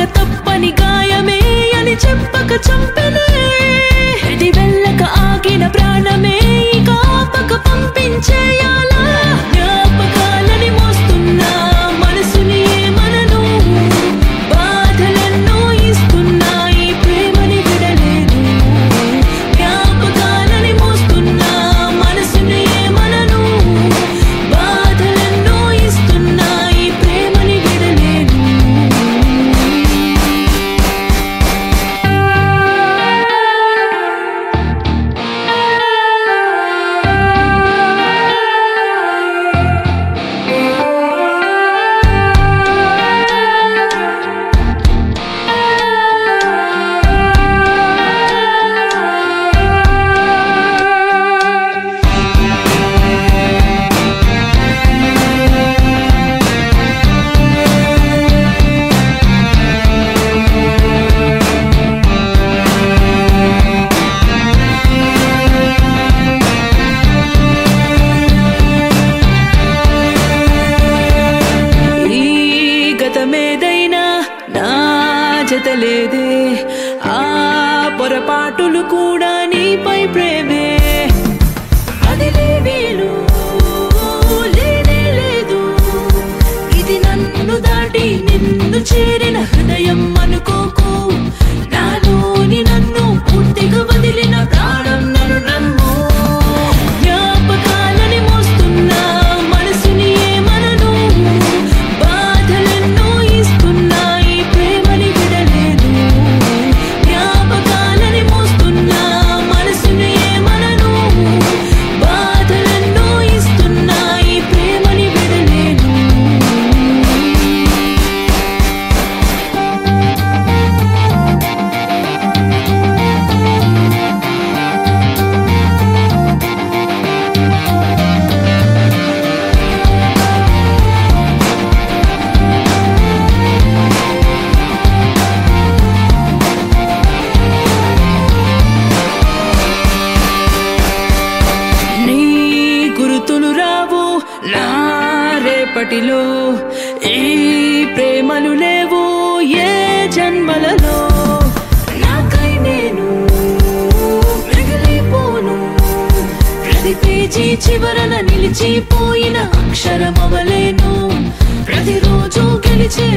తప్పని గాయమే అని చెప్పక చంపెనే ఇది వెళ్ళక ఆగిన ప్రాణమే ఇక ఆపక పంపించేయాలా జ్ఞాపకాలని మోస్తున్నా మనసుని ఏమనను బాధలెన్నో ఇస్తున్నా ఈ ప్రేమని విడలేదు జ్ఞాపకాలని మోస్తున్నా మనసుని ఏమనను బాధలెన్నో ఇస్తున్నా ఈ ప్రేమని విడలేదు ఈ గతమేదైనా నా జత లేదే ఆ పొరపాటులు కూడా నీపై ప్రేమే అది లేవేలు లేనే లేదు ఇది నన్ను దాటి నిన్ను చేరిన హృదయం అనుకోకు నాలోని నన్ను పూర్తిగా వదిలిన ప్రాణం నన్ను నమ్ము జ్ఞాపకాలని మోస్తున్నా మనసుని ఏమనను బాధలెన్నో ఇస్తున్నా ఈ ప్రేమని విడలేదు జ్ఞాపకాలని మోస్తున్నా మనసుని ఏమనను బాధలెన్నో ఇస్తున్నా ఈ ప్రేమని విడలేదు నీ గురుతులు రావు నా రేపటిలో ఈ ప్రేమలు లేవు ఏ జన్మలలో నాకై నేను మిగిలిపోను ప్రతి పేజీ చివరన నిలిచిపోయిన అక్షరమవలేను ప్రతిరోజు గెలిచే